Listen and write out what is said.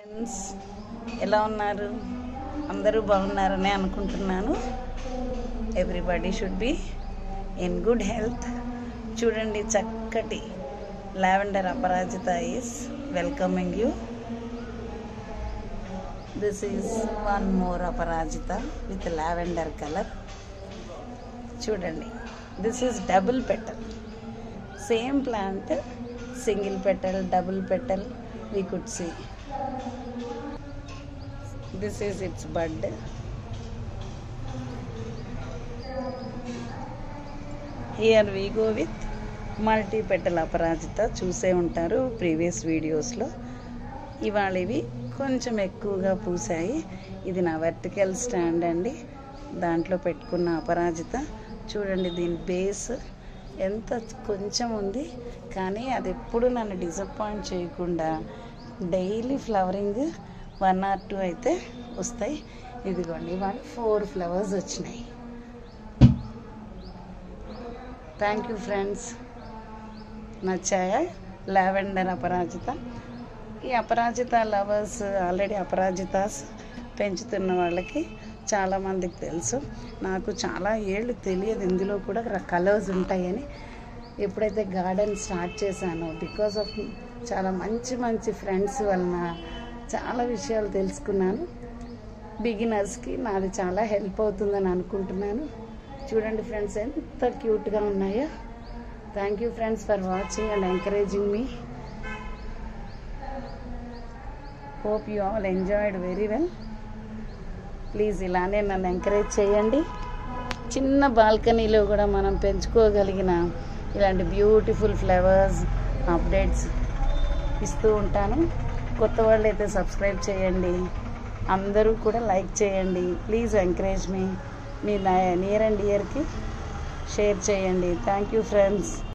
friends ఎలా ఉన్నారు అందరూ బాగున్నారని అనుకుంటున్నాను everybody should be in good health చూడండి చక్కటి లావెండర్ అపరాజిత is welcoming you this is one more అపరాజిత విత్ లావెండర్ కలర్ చూడండి this is double petal same plant single petal double petal we could see this is it's bud here we go with multi petal అపరాజిత చూసే ఉంటారు previous వీడియోస్లో ఇవాళ ఇవి కొంచెం ఎక్కువగా పూసాయి ఇది నా వర్టికల్ స్టాండ్ అండి దాంట్లో పెట్టుకున్న అపరాజిత చూడండి దీని బేస్ ఎంత కొంచెం ఉంది కానీ అది ఎప్పుడు నన్ను డిసప్పాయింట్ చేయకుండా daily flowering one or two అయితే వస్తాయి ఇదిగోండి ఇవాళ ఫోర్ ఫ్లవర్స్ వచ్చినాయి థ్యాంక్ యూ ఫ్రెండ్స్ నచ్చాయా లావెండర్ అపరాజిత ఈ అపరాజిత లవర్స్ ఆల్రెడీ అపరాజితాస్ పెంచుతున్న వాళ్ళకి చాలామందికి తెలుసు నాకు చాలా ఏళ్ళు తెలియదు ఇందులో కూడా కలర్స్ ఉంటాయని ఎప్పుడైతే గార్డెన్ స్టార్ట్ చేశానో బికాస్ ఆఫ్ చాలా మంచి మంచి ఫ్రెండ్స్ వలన చాలా విషయాలు తెలుసుకున్నాను బిగినర్స్కి నాది చాలా హెల్ప్ అవుతుందని అనుకుంటున్నాను చూడండి ఫ్రెండ్స్ ఎంత క్యూట్గా ఉన్నాయో thank you friends for watching and encouraging మీ hope you all enjoyed very well please ఇలానే నన్ను ఎంకరేజ్ చేయండి చిన్న బాల్కనీలో కూడా మనం పెంచుకోగలిగిన ఇలాంటి బ్యూటిఫుల్ ఫ్లవర్స్ అప్డేట్స్ ఇస్తూ ఉంటాను కొత్త వాళ్ళు అయితే సబ్స్క్రైబ్ చేయండి అందరూ కూడా లైక్ చేయండి ప్లీజ్ ఎంకరేజ్ మీ మీ నియర్ అండ్ ఇయర్కి షేర్ చేయండి థ్యాంక్ యూ ఫ్రెండ్స్